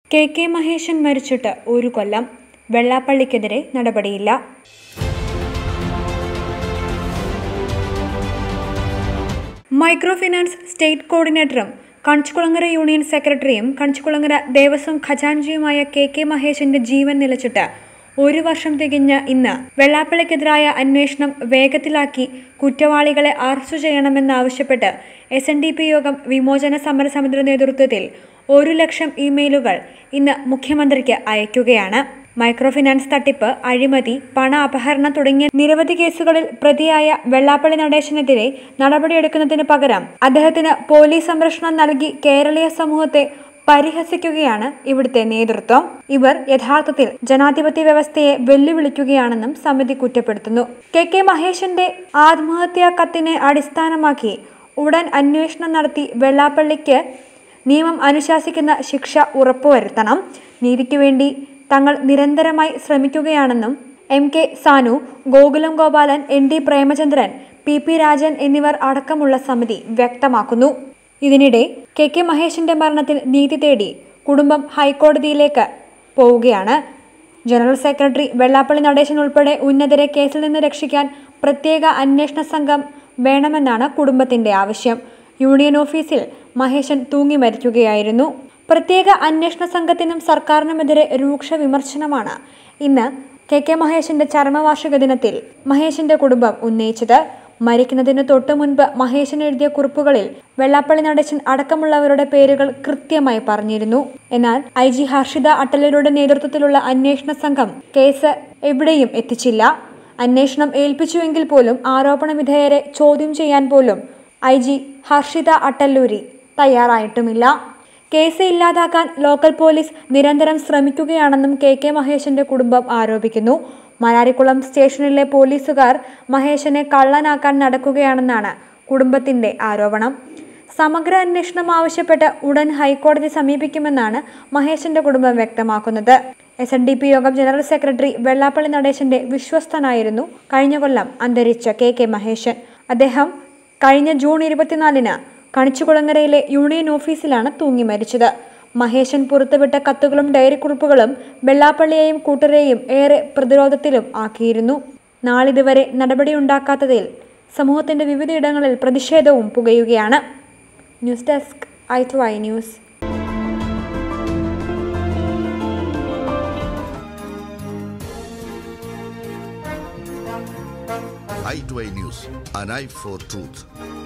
K K Maheshan മരിച്ചിട്ട് ഒരു കൊല്ലം വെള്ളാപ്പള്ളിക്കെതിരെ നടപടിയില്ല മൈക്രോ ഫിനാൻസ് സ്റ്റേറ്റ് കോർഡിനേറ്ററും കണിച്ചുകുളങ്ങര യൂണിയൻ സെക്രട്ടറിയും കണിച്ചുകുളങ്ങര ദേവസ്വം ഖജാൻജിയുമായ കെ കെ മഹേശന്റെ ജീവൻ നിലച്ചിട്ട് ഒരു വർഷം തികഞ്ഞ ഇന്ന് വെള്ളാപ്പള്ളിക്കെതിരായ അന്വേഷണം വേഗത്തിലാക്കി കുറ്റവാളികളെ അറസ്റ്റ് ചെയ്യണമെന്നാവശ്യപ്പെട്ട് എസ് എൻ ഡി പി യോഗം വിമോചന സമരസമിതിയുടെ നേതൃത്വത്തിൽ ഒരു ലക്ഷം ഇമെയിലുകൾ ഇന്ന് മുഖ്യമന്ത്രിക്ക് അയക്കുകയാണ് മൈക്രോ ഫിനാൻസ് തട്ടിപ്പ് അഴിമതി പണ അപഹരണം തുടങ്ങിയ നിരവധി കേസുകളിൽ പ്രതിയായ വെള്ളാപ്പള്ളി നടേശനെതിരെ നടപടിയെടുക്കുന്നതിന് പകരം അദ്ദേഹത്തിന് പോലീസ് സംരക്ഷണം നൽകി കേരളീയ സമൂഹത്തെ പരിഹസിക്കുകയാണ് ഇവിടുത്തെ നേതൃത്വം ഇവർ യഥാർത്ഥത്തിൽ ജനാധിപത്യ വ്യവസ്ഥയെ വെല്ലുവിളിക്കുകയാണെന്നും സമിതി കുറ്റപ്പെടുത്തുന്നു കെ കെ മഹേശന്റെ ആത്മഹത്യാ കത്തിനെ അടിസ്ഥാനമാക്കി ഉടൻ അന്വേഷണം നടത്തി വെള്ളാപ്പള്ളിക്ക് നിയമം അനുശാസിക്കുന്ന ശിക്ഷ ഉറപ്പുവരുത്തണം നീതിക്ക് വേണ്ടി തങ്ങൾ നിരന്തരമായി ശ്രമിക്കുകയാണെന്നും M K Sanu Gokulam Gopalan N D Premachandran P P Rajan എന്നിവർ അടക്കമുള്ള സമിതി വ്യക്തമാക്കുന്നു ഇതിനിടെ കെ കെ മഹേഷിന്റെ മരണത്തിൽ നീതി തേടി കുടുംബം ഹൈക്കോടതിയിലേക്ക് പോവുകയാണ് ജനറൽ സെക്രട്ടറി വെള്ളാപ്പള്ളി നടേശൻ ഉൾപ്പെടെ ഉന്നതരെ കേസിൽ നിന്ന് രക്ഷിക്കാൻ പ്രത്യേക അന്വേഷണ സംഘം വേണമെന്നാണ് കുടുംബത്തിന്റെ ആവശ്യം യൂണിയൻ ഓഫീസിൽ മഹേശൻ തൂങ്ങി മരിക്കുകയായിരുന്നു പ്രത്യേക അന്വേഷണ സംഘത്തിനും സർക്കാരിനുമെതിരെ രൂക്ഷ വിമർശനമാണ് ഇന്ന് കെ കെ മഹേഷിന്റെ ചരമവാർഷിക ദിനത്തിൽ മഹേഷിന്റെ കുടുംബം ഉന്നയിച്ചത് മരിക്കുന്നതിന് തൊട്ടു മുൻപ് മഹേശൻ എഴുതിയ കുറിപ്പുകളിൽ വെള്ളാപ്പള്ളി നടേശൻ അടക്കമുള്ളവരുടെ പേരുകൾ കൃത്യമായി പറഞ്ഞിരുന്നു എന്നാൽ ഐ ജി ഹർഷിത അട്ടലരുടെ നേതൃത്വത്തിലുള്ള അന്വേഷണ സംഘം കേസ് എവിടെയും എത്തിച്ചില്ല അന്വേഷണം ഏൽപ്പിച്ചുവെങ്കിൽ പോലും ആരോപണ വിധേയരെ ചോദ്യം ചെയ്യാൻ പോലും ഐ ജി ഹർഷിത അട്ടല്ലൂരി തയ്യാറായിട്ടുമില്ല കേസ് ഇല്ലാതാക്കാൻ ലോക്കൽ പോലീസ് നിരന്തരം ശ്രമിക്കുകയാണെന്നും കെ കെ മഹേശന്റെ കുടുംബം ആരോപിക്കുന്നു മലാരിക്കുളം സ്റ്റേഷനിലെ പോലീസുകാർ മഹേശനെ കള്ളനാക്കാൻ നടക്കുകയാണെന്നാണ് കുടുംബത്തിന്റെ ആരോപണം സമഗ്ര അന്വേഷണം ആവശ്യപ്പെട്ട് ഉടൻ ഹൈക്കോടതി സമീപിക്കുമെന്നാണ് മഹേശന്റെ കുടുംബം വ്യക്തമാക്കുന്നത് എസ് എൻ ഡി പി യോഗം ജനറൽ സെക്രട്ടറി വെള്ളാപ്പള്ളി നടേശന്റെ വിശ്വസ്തനായിരുന്നു കഴിഞ്ഞ കൊല്ലം അന്തരിച്ച കെ കെ മഹേശൻ അദ്ദേഹം കഴിഞ്ഞ ജൂൺ ഇരുപത്തിനാലിന് കണിച്ചുകുളങ്ങരയിലെ യൂണിയൻ ഓഫീസിലാണ് തൂങ്ങി മരിച്ചത് മഹേശൻ പുറത്തുവിട്ട കത്തുകളും ഡയറിക്കുറിപ്പുകളും വെള്ളാപ്പള്ളിയെയും കൂട്ടരെയും ഏറെ പ്രതിരോധത്തിലും ആക്കിയിരുന്നു നാളിതുവരെ നടപടിയുണ്ടാക്കാത്തതിൽ സമൂഹത്തിന്റെ വിവിധയിടങ്ങളിൽ പ്രതിഷേധവും പുകയുകയാണ് news desk I two I news i2i News, an eye for truth.